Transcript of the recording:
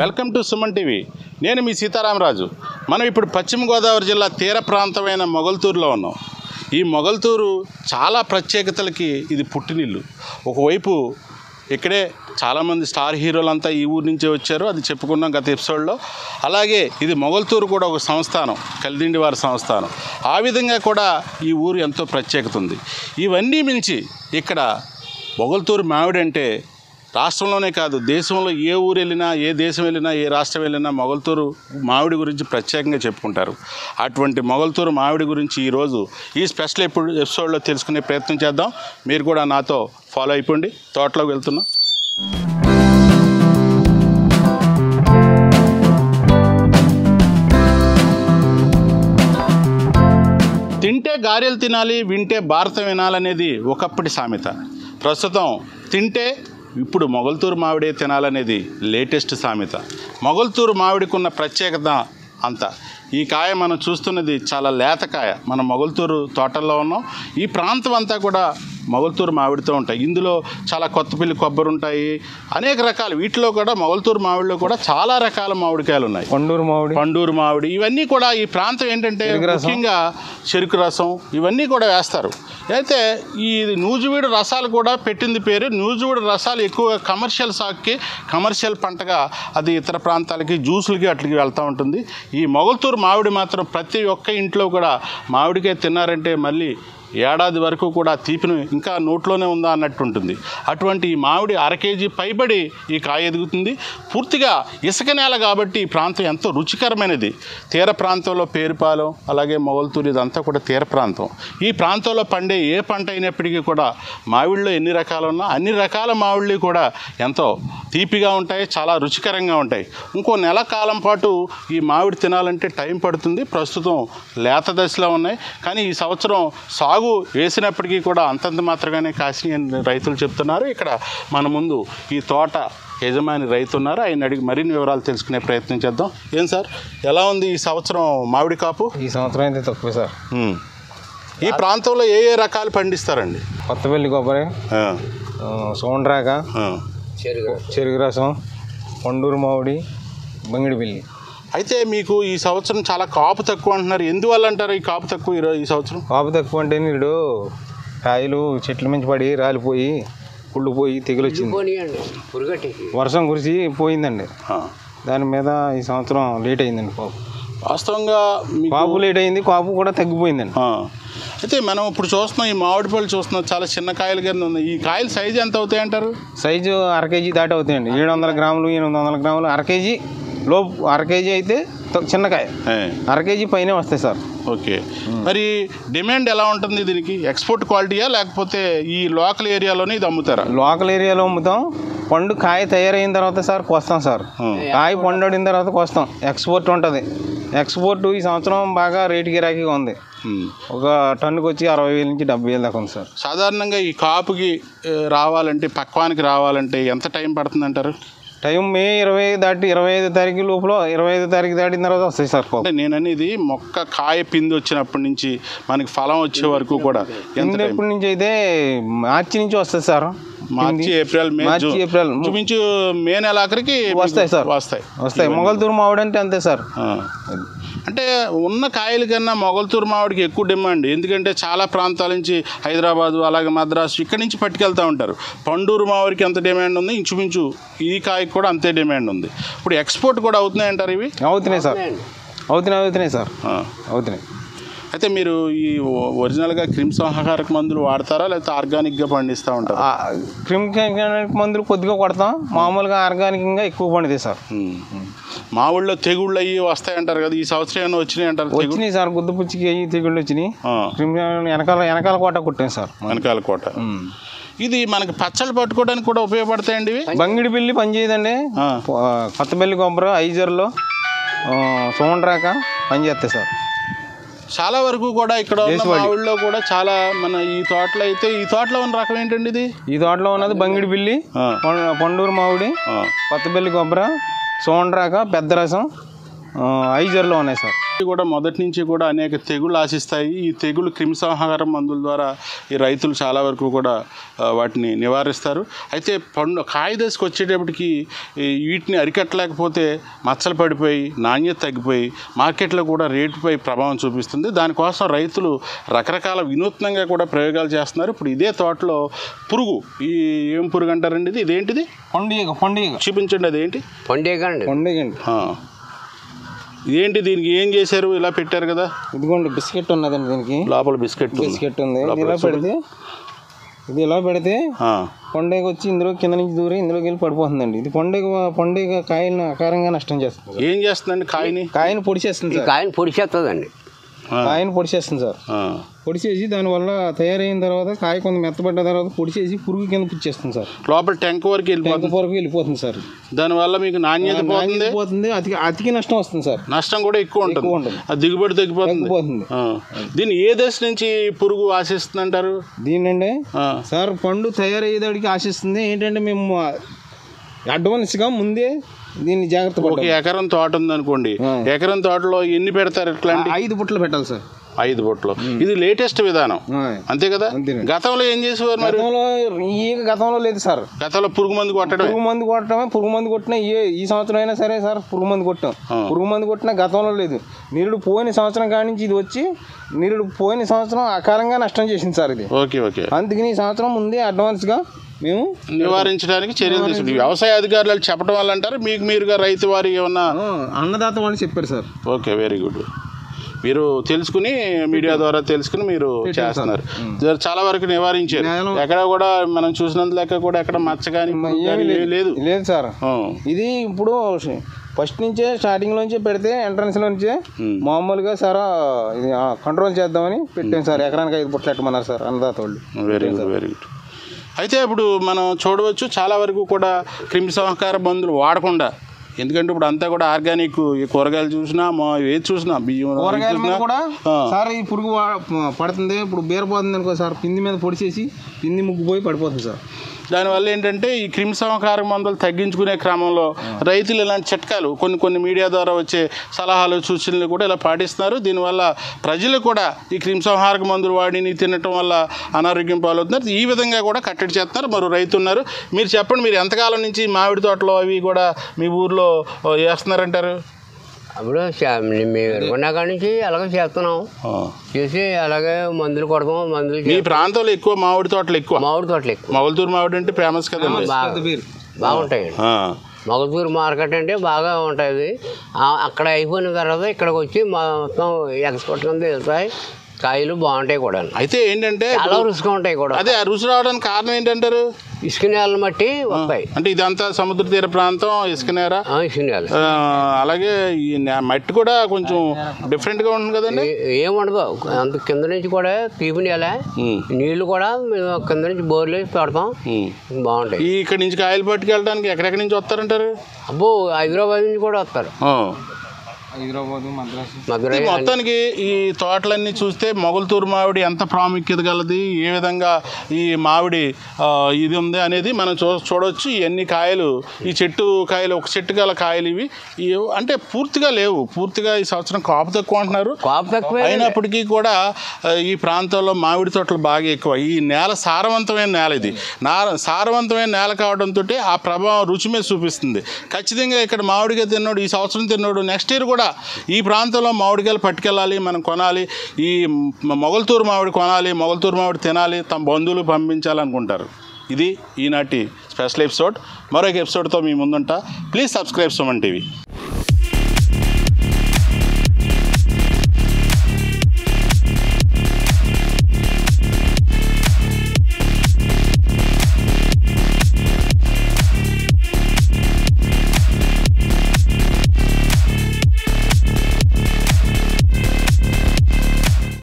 Welcome to Suman TV నేను మీ సీతారామరాజు మనం ఇప్పుడు పశ్చిమ గోదావరి జిల్లా తీర ప్రాంతమైన మొగల్తూరులో ఉన్నాం ఈ మొగల్తూరు చాలా ప్రత్యేకతలకి ఇది పుట్టినిల్లు ఒకవైపు ఇక్కడే చాలామంది స్టార్ హీరోలంతా ఈ ఊరు నుంచే వచ్చారు అది చెప్పుకున్నాం గత ఎపిసోడ్లో అలాగే ఇది మొగల్తూరు కూడా ఒక సంస్థానం కలిదిండి వారి సంస్థానం ఆ విధంగా కూడా ఈ ఊరు ఎంతో ప్రత్యేకత ఉంది ఇవన్నీ మించి ఇక్కడ మొగల్తూరు మామిడి అంటే రాష్ట్రంలోనే కాదు దేశంలో ఏ ఊరు వెళ్ళినా ఏ దేశం వెళ్ళినా ఏ రాష్ట్రం వెళ్ళినా మొగల్తూరు మామిడి గురించి ప్రత్యేకంగా చెప్పుకుంటారు అటువంటి మొగల్తూరు మామిడి గురించి ఈరోజు ఈ స్పెషల్ ఎప్పుడు ఎపిసోడ్లో తెలుసుకునే ప్రయత్నం చేద్దాం మీరు కూడా నాతో ఫాలో అయిపోండి తోటలోకి వెళ్తున్నాం తింటే గారెలు తినాలి వింటే భారతం వినాలనేది ఒకప్పటి సామెత ప్రస్తుతం తింటే ఇప్పుడు మొగల్తూరు మామిడే తినాలనేది లేటెస్ట్ సామెత మొగల్తూరు మామిడికి ఉన్న ప్రత్యేకత అంత ఈ కాయ మనం చూస్తున్నది చాలా లేత కాయ మన మొగల్తూరు తోటల్లో ఉన్నాం ఈ ప్రాంతం అంతా కూడా మొగల్తూరు మామిడితో ఉంటాయి ఇందులో చాలా కొత్తపల్లి కొబ్బరి ఉంటాయి అనేక రకాలు వీటిలో కూడా మొగల్తూరు మామిడిలో కూడా చాలా రకాల మామిడికాయలు ఉన్నాయి కొండూరు మామిడి పండూరు మామిడి ఇవన్నీ కూడా ఈ ప్రాంతం ఏంటంటే చెరుకు రసం. ముఖ్యంగా చెరుకు రసం ఇవన్నీ కూడా వేస్తారు అయితే ఈ నూజువీడు రసాలు కూడా పెట్టింది పేరు నూజువీడు రసాలు ఎక్కువగా కమర్షియల్ సాగుకి కమర్షియల్ పంటగా అది ఇతర ప్రాంతాలకి జ్యూసులకి అట్లకి వెళ్తూ ఉంటుంది ఈ మొగల్తూరు మామిడి మాత్రం ప్రతి ఒక్క ఇంట్లో కూడా మామిడికాయ తిన్నారంటే మళ్ళీ ఏడాది వరకు కూడా తీపిని ఇంకా నోట్లోనే ఉందా అన్నట్టు ఉంటుంది అటువంటి ఈ మామిడి అర కేజీ పైబడి ఈ కాయ ఎదుగుతుంది పూర్తిగా ఇసుక నేల కాబట్టి ఈ ప్రాంతం ఎంతో రుచికరమైనది తీర ప్రాంతంలో పేరుపాలెం అలాగే మొగల్తూరు ఇదంతా కూడా తీర ప్రాంతం ఈ ప్రాంతంలో పండే ఏ పంట అయినప్పటికీ కూడా మామిడిలో ఎన్ని రకాలు ఉన్నా అన్ని రకాల మామిళ్ళు కూడా ఎంతో తీపిగా ఉంటాయి చాలా రుచికరంగా ఉంటాయి ఇంకో నెల కాలం పాటు ఈ మామిడి తినాలంటే టైం పడుతుంది ప్రస్తుతం లేత దశలో ఉన్నాయి కానీ ఈ సంవత్సరం సాగు వేసినప్పటికీ కూడా అంతంత మాత్రమే కాసిన రైతులు చెప్తున్నారు ఇక్కడ మన ముందు ఈ తోట యజమాని రైతు ఉన్నారు ఆయన అడిగి మరిన్ని వివరాలు తెలుసుకునే ప్రయత్నం చేద్దాం ఏం సార్ ఎలా ఉంది ఈ సంవత్సరం మామిడి కాపు ఈ సంవత్సరం అయితే తక్కువ సార్ ఉమ్. ఈ ప్రాంతంలో ఏ ఏ రకాలు పండిస్తారండి కొత్తపల్లి కొబ్బరి ఆ, ఆ, సోండ్రాక ఆ. చెరుకు రసం కొండూరు మామిడి బంగిడిపిల్లి అయితే మీకు ఈ సంవత్సరం చాలా కాపు తక్కువ అంటున్నారు ఎందువల్ల అంటారు ఈ కాపు తక్కువ ఈరో- ఈ సంవత్సరం కాపు తక్కువ అంటే నీడు కాయలు చెట్ల మించి పడి రాలిపోయి కుళ్ళిపోయి తెగులు వచ్చింది వర్షం కురిసి పోయిందండి ఆ. దాని మీద ఈ సంవత్సరం లేట్ అయిందండి కాపు వాస్తవంగా మీకు కాపు లేట్ అయింది కాపు కూడా తగ్గిపోయిందండి ఆ. అయితే మనం ఇప్పుడు చూస్తున్నాం ఈ మామిడి పళ్ళు చూస్తున్నాం చాలా చిన్న కాయలు కింద ఉంది ఈ కాయలు సైజు ఎంత అవుతాయి అంటారు సైజు అర కేజీ దాటి అవుతాయండి ఏడు వందల గ్రాములు ఎనిమిది వందల గ్రాములు అర కేజీ లోపు అర కేజీ అయితే త- చిన్నకాయ ఏ, అర కేజీ పైనే వస్తాయి సార్ ఓకే మరి డిమాండ్ ఎలా ఉంటుంది దీనికి ఎక్స్పోర్ట్ క్వాలిటీయా లేకపోతే ఈ లోకల్ ఏరియాలోనే ఇది అమ్ముతారా లోకల్ ఏరియాలో అమ్ముతాం పండు కాయ తయారైన తర్వాత సార్ కోస్తాం సార్ ఉం. కాయ పండిన తర్వాత కోస్తాం ఎక్స్పోర్ట్ ఉంటుంది ఎక్స్పోర్ట్ ఈ సంవత్సరం బాగా రేటు గిరాకీగా ఉంది ఉమ్. ఒక టన్నుకి వచ్చి అరవై వేల నుంచి డెబ్బై వేలు దాకా ఉంది సార్ సాధారణంగా ఈ కాపుకి ఏ, రావాలంటే పక్వానికి రావాలంటే ఎంత టైం పడుతుంది అంటారు టైం మే ఇరవై దాటి ఇరవై ఐదు తారీఖు లోపల ఇరవై ఐదు తారీఖు దాటిన తర్వాత వస్తాయి సార్ కోపం అంటే నేను అనేది మొక్క కాయ పిండి వచ్చినప్పటి నుంచి మనకి ఫలం వచ్చే వరకు కూడా ఎంత టైం ఎప్పటి నుంచి అయితే మార్చి నుంచి వస్తుంది సార్ మార్చి ఏప్రిల్ మే మార్చి, జూన్ ఏప్రిల్. ఇంచుమించు మే నెలాఖరికి మీకు వస్తాయి సార్. వస్తాయి వస్తాయి మొగల్తూరు మామిడి అంటే అంతే సార్ ఆ. అంటే ఉన్న కాయల కన్నా మొగల్తూరు మామిడికి ఎక్కువ డిమాండ్ ఎందుకంటే చాలా ప్రాంతాల నుంచి హైదరాబాదు అలాగే మద్రాసు ఇక్కడి నుంచి పట్టుకెళ్తూ ఉంటారు పండూరు మామిడికి ఎంత డిమాండ్ ఉంది ఇంచుమించు ఈ కాయకి కూడా అంతే డిమాండ్ ఉంది ఇప్పుడు ఎక్స్పోర్ట్ కూడా అవుతున్నాయి అంటారు ఇవి అవుతున్నాయి సార్ అవుతున్నాయి అవుతున్నాయి సార్ ఆ. అవుతున్నాయి అయితే మీరు ఈ ఒ- ఒరిజినల్గా క్రిమి సంహారక మందులు వాడతారా లేకపోతే ఆర్గానిక్గా పండిస్తూ ఉంటారా ఆ, క్రిమికానిక్ మందులు కొద్దిగా కొడతాం మామూలుగా ఆర్గానిక్గా ఎక్కువ పండుతాయి సార్ ఉమ్. మా ఊళ్ళో తెగుళ్ళు అయ్యి వస్తాయంటారు కదా ఈ సంవత్సరం ఏమైనా వచ్చినాయి అంటారు తెగుళ్ళు వచ్చినాయి సార్ గుద్దు పుచ్చికి అయ్యి తెగుళ్ళు వచ్చినాయి ఆ. క్రిమి వెనకాల వెనకాల కోట కుట్టాం సార్ వెనకాల కోట ఇది మనకి పచ్చళ్ళు పట్టుకోవడానికి కూడా ఉపయోగపడతాయండి ఇవి బంగిడి బిల్లి పనిచేయదండి ఆ. ఆ, కొత్తపల్లి కొబ్బరి ఐజర్లో సోండ్రాక పనిచేస్తాయి సార్ చాలా వరకు కూడా ఇక్కడ ఉన్న దేశవాళీ. మా ఊళ్ళో కూడా చాలా మన ఈ తోటలో అయితే ఈ తోటలో ఉన్న రకం ఏంటండి ఇది ఈ తోటలో ఉన్నది బంగిడి బిల్లి ఆ. పం- పండూరు మామిడి ఆ, కొత్తపల్లి కొబ్బరి సోండ్రాక పెద్ద రసం ఆ, ఐజర్లో ఉన్నాయి సార్ ఇవి కూడా మొదటి నుంచి కూడా అనేక తెగుళ్ళు ఆశిస్తాయి ఈ తెగులు క్రిమిసంహార మందుల ద్వారా ఈ రైతులు చాలా వరకు కూడా ఆ, వాటిని నివారిస్తారు అయితే పండు కాయ దశకు వచ్చేటప్పటికి ఈ వీటిని అరికట్టలేకపోతే మచ్చలు పడిపోయి నాణ్యత తగ్గిపోయి మార్కెట్లో కూడా రేటుపై ప్రభావం చూపిస్తుంది దానికోసం రైతులు రకరకాల వినూత్నంగా కూడా ప్రయోగాలు చేస్తున్నారు ఇప్పుడు ఇదే తోటలో పురుగు ఈ ఏం పురుగు అంటారండి ఇది ఇదేంటిది పండుగ పండుగ చూపించండి అదేంటి పండుగ అండి పండుగ అండి ఆ. ఇదేంటి దీనికి ఏం చేశారు ఇలా పెట్టారు కదా ఇదిగోండి బిస్కెట్ ఉన్నదండి దీనికి లోపల బిస్కెట్ ఉంది. బిస్కెట్ ఉంది ఇది ఇలా పెడితే ఇది ఇలా పెడితే ఆ, పండుగ వచ్చి ఇందులో కింద నుంచి దూరి ఇందులోకి వెళ్ళి పడిపోతుందండి ఇది పండుగ పండుగ కాయలను అకారంగా నష్టం చేస్తుంది ఏం చేస్తుందండి కాయని కాయను పొడిచేస్తుంది ఈ సార్ కాయని పొడిచేస్తుందండి ఆ, కాయను పొడిచేస్తుంది సార్ ఆ. పొడిచేసి దానివల్ల తయారైన తర్వాత కాయ కొంత మెత్తపడ్డ తర్వాత పొడిచేసి పురుగు కింద పుచ్చేస్తుంది సార్ లోపల టెంక్ వరకు టెంక వెళ్ళిపోతుంది వరకు వెళ్ళిపోతుంది సార్ దానివల్ల మీకు నాణ్యత పోతుంది పోతుంది అతికి అతికి నష్టం వస్తుంది సార్ నష్టం కూడా ఎక్కువ ఉంటుంది ఎక్కువ ఉంటుంది. ఆ దిగుబడి తగ్గిపోతుంది తగ్గిపోతుంది ఆ. దీన్ని ఏ దశ నుంచి పురుగు ఆశిస్తుంది అంటారు దీనండి ఆ, సార్ పండు తయారయ్యేదానికి ఆశిస్తుంది ఏంటంటే మేము అడ్వాన్స్గా ముందే దీన్ని జాగ్రత్త ఒక పడ్డాం ఎకరం తోట ఉందనుకోండి ఆ. ఎకరం తోటలో ఎన్ని పెడతారు ఇట్లాంటి ఐదు బుట్టలు పెట్టాలి సార్ ఐదు బొట్లు ఇది లేటెస్ట్ విధానం ఆ. అంతే కదా అంతేనండి. గతంలో ఏం చేసేవారు మరి గతంలో ఈ గతంలో లేదు సార్ గతంలో పురుగు మందు కొట్టడం పురుగు మందు కొట్టడమే పురుగు మందు కొట్టినా ఏ ఈ సంవత్సరం అయినా సరే సార్ పురుగు మందు కొట్టాం ఆ. పురుగు మందు కొట్టినా గతంలో లేదు నిరుడు పోయిన సంవత్సరం కాడి నుంచి ఇది వచ్చి నిరుడు పోయిన సంవత్సరం అకాలంగా నష్టం చేసింది సార్ ఇది ఓకే ఓకే అందుకని ఈ సంవత్సరం ముందే అడ్వాన్స్గా మేము నివారించడానికి చర్యలు తీసుకుంటాం వ్యవసాయ అధికారులు చెప్పడం వల్ల అంటారు మీకు మీరుగా రైతు వారి ఏమన్నా ఆ, అన్నదాత వాళ్ళు చెప్పారు సార్ ఓకే వెరీ గుడ్ మీరు తెలుసుకుని మీడియా ద్వారా తెలుసుకుని మీరు చేస్తున్నారు జర చాలా వరకు నివారించారు నేను- ఎక్కడ కూడా మనం చూసినంత లెక్క కూడా ఎక్కడ మచ్చ కానీ పురుగు కానీ ఏమీ ఏమీ లేదు లేదు సార్ ఆ, ఇది ఇప్పుడు ఫస్ట్ నుంచే స్టార్టింగ్ నుంచే పెడితే ఎంట్రన్స్ నుంచే Hmm. మామూలుగా సార్ ఇది కంట్రోల్ చేద్దామని పెట్టాం సార్ ఎకరానికి ఐదు పుట్టలు ఎట్టమన్నారు సార్ అన్నదాత వాళ్ళు వెరీ గుడ్ వెరీ గుడ్ అయితే ఇప్పుడు మనం చూడవచ్చు చాలా వరకు కూడా క్రిమి సంహార మందులు వాడకుండా ఎందుకంటే ఇప్పుడు అంతా కూడా ఆర్గానిక్ ఈ కూరగాయలు చూసినా మా ఏది చూసినా బియ్యం ఏది కూరగాయల మీద చూసినా, కూడా ఆ, సార్ ఈ పురుగు వా- పడుతుంది ఇప్పుడు బీరపోతుంది అనుకో సార్ పిండి మీద పొడిచేసి పిండి ముగ్గుపోయి పడిపోతుంది సార్ దానివల్ల ఏంటంటే ఈ క్రిమి సంహార మందులు తగ్గించుకునే క్రమంలో రైతులు ఇలాంటి చిట్కాలు కొన్ని కొన్ని మీడియా ద్వారా వచ్చే సలహాలు సూచనలు కూడా ఇలా పాటిస్తున్నారు దీనివల్ల ప్రజలు కూడా ఈ క్రిమి సంహారక మందులు వాడిని తినటం వల్ల అనారోగ్యం పాలవుతున్నారు ఈ విధంగా కూడా కట్టడి చేస్తున్నారు మరో రైతు ఉన్నారు మీరు చెప్పండి మీరు ఎంతకాలం నుంచి మామిడి తోటలో అవి కూడా మీ ఊర్లో ఆ, వేస్తున్నారంటారు అప్పుడు చే- మేము ఉన్న కాడి నుంచి అలాగే చేస్తున్నాం ఆ. చేసి అలాగే మందులు కొడతాం మందులు మీ చే- ప్రాంతంలో ఎక్కువ మామిడి తోటలు ఎక్కువ మామిడి తోటలు ఎక్కువ మొగల్తూరు మామిడి అంటే ఫేమస్ కదండి బాగా పేరు బాగుంటాయండి ఆ. మొగతూరు మార్కెట్ అంటే బాగా ఉంటుంది ఆ- అక్కడ అయిపోయిన తర్వాత ఇక్కడికి వచ్చి మొత్తం ఎక్స్పోర్ట్ కింద వెళ్తాయి కాయలు బాగుంటాయి కూడా అయితే ఏంటంటే చాలా రుచిగా ఉంటాయి కూడా అదే ఆ రుచి రావడానికి కారణం ఏంటంటారు ఇసుక నేలను బట్టి వస్తాయి అంటే ఇదంతా సముద్ర తీర ప్రాంతం ఇసుక నేర ఆ, ఇసుక నేల ఆ, అలాగే ఈ నే- మట్టి కూడా కొంచెం డిఫరెంట్గా ఉంటుంది కదండి ఏ- ఏముండదు అంత కింద నుంచి కూడా తీపి నేల ఉమ్, నీళ్లు కూడా మేము కింద నుంచి బోర్లు వేసి పెడతాం ఉమ్. బాగుంటాయి ఈ ఇక్కడి నుంచి కాయలు పట్టుకెళ్ళడానికి ఎక్కడెక్కడి నుంచి వస్తారంటారు అబ్బో హైదరాబాద్ నుంచి కూడా వస్తారు ఆ. హైదరాబాద్ మద్రాసు మధురై ఈ మొత్తానికి ఈ తోటలన్నీ చూస్తే మొగల్తూరు మామిడి ఎంత ప్రాముఖ్యత గలది ఏ విధంగా ఈ మామిడి ఆ, ఇది ఉంది అనేది మనం చూ చూడవచ్చు ఇవన్నీ కాయలు ఈ చెట్టు కాయలు ఒక చెట్టు గల కాయలు ఇవి ఇవి అంటే పూర్తిగా లేవు పూర్తిగా ఈ సంవత్సరం కాపు తక్కువ అంటున్నారు కాపు తక్కువే అయినప్పటికీ కూడా ఆ, ఈ ప్రాంతంలో మామిడి తోటలు బాగా ఎక్కువ ఈ నేల సారవంతమైన నేల ఇది నా సారవంతమైన నేల కావడంతో ఆ ప్రభావం రుచి మీద చూపిస్తుంది ఖచ్చితంగా ఇక్కడ మామిడికాయ తిన్నాడు ఈ సంవత్సరం తిన్నాడు నెక్స్ట్ ఇయర్ కూడా ఈ ప్రాంతంలో మామిడికాయలు పట్టుకెళ్ళాలి మనం కొనాలి ఈ మ- మొగల్తూరు మామిడి కొనాలి మొగల్తూరు మామిడి తినాలి తమ బంధువులు పంపించాలనుకుంటారు ఇది ఈనాటి స్పెషల్ ఎపిసోడ్ మరొక ఎపిసోడ్తో మీ ముందుంటా ప్లీజ్ సబ్స్క్రైబ్ సుమన్ టీవీ